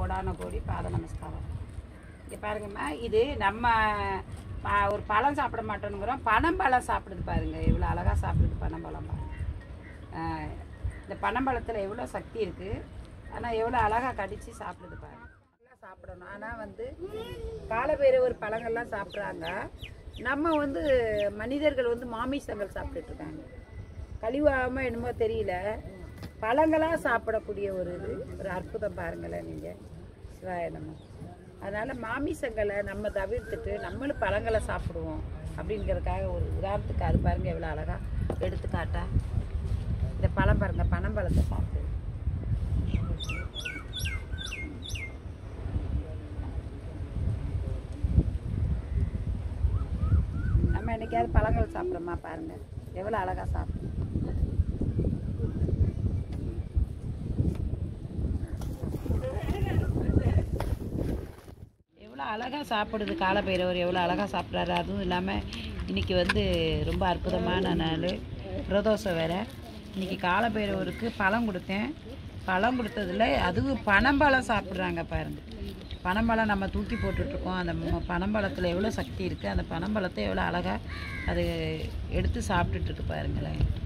கோடான கோடி பாத நமஸ்காரம் இங்கே பாருங்கம்மா இது நம்ம ஆ, ஒரு பழம் சாப்பிட மாட்டோங்கிறோம் பனம்பழம் சாப்பிடுது பாருங்க எவ்வளோ அழகாக சாப்பிடுது பனம்பழம் பாருங்க ஆ, இந்த பனம்பழத்தில் எவ்வளோ சக்தி இருக்குது ஆனால் எவ்வளோ அழகாக கடித்து சாப்பிடுது பாருங்க நல்லா சாப்பிடணும் ஆனால் வந்து காலபைரவர் பழங்கள்லாம் சாப்பிட்றாங்க நம்ம வந்து மனிதர்கள் வந்து மாமிசங்கள் சாப்பிட்டுட்டு இருக்காங்க கழிவாமல் என்னமோ தெரியல பழங்களாக சாப்பிடக்கூடிய ஒரு இது ஒரு அற்புதம் பாருங்களேன் நீங்கள் சிவாய நம்ம அதனால் மாமிசங்களை நம்ம தவிர்த்துட்டு நம்மளும் பழங்களை சாப்பிடுவோம் அப்படிங்கிறதுக்காக ஒரு உதாரணத்துக்கு அது பாருங்க எவ்வளோ அழகா எடுத்துக்காட்டா இந்த பழம் பாருங்க பனம்பழத்தை சாப்பிடு நம்ம என்னைக்காவது பழங்கள் சாப்பிட்றோமா பாருங்க எவ்வளோ அழகா சாப்பிடும் எவ்வளோ அழகாக சாப்பிடுது காலபைரவர் எவ்வளோ அழகாக சாப்பிட்றாரு அதுவும் இல்லாமல் இன்னைக்கு வந்து ரொம்ப அற்புதமான நாள் பிரதோஷம் வேற இன்னைக்கு காலபைரவருக்கு பழம் கொடுத்தேன் பழம் கொடுத்ததுல அதுவும் பனம்பழம் சாப்பிட்றாங்க பாருங்க பனம்பழம் நம்ம தூக்கி போட்டுட்ருக்கோம் அந்த ம- பனம்பழத்தில் எவ்வளோ சக்தி இருக்குது அந்த பனம்பழத்தை எவ்வளோ அழகாக அது எடுத்து சாப்பிட்டுட்டு இருக்கு பாருங்களேன்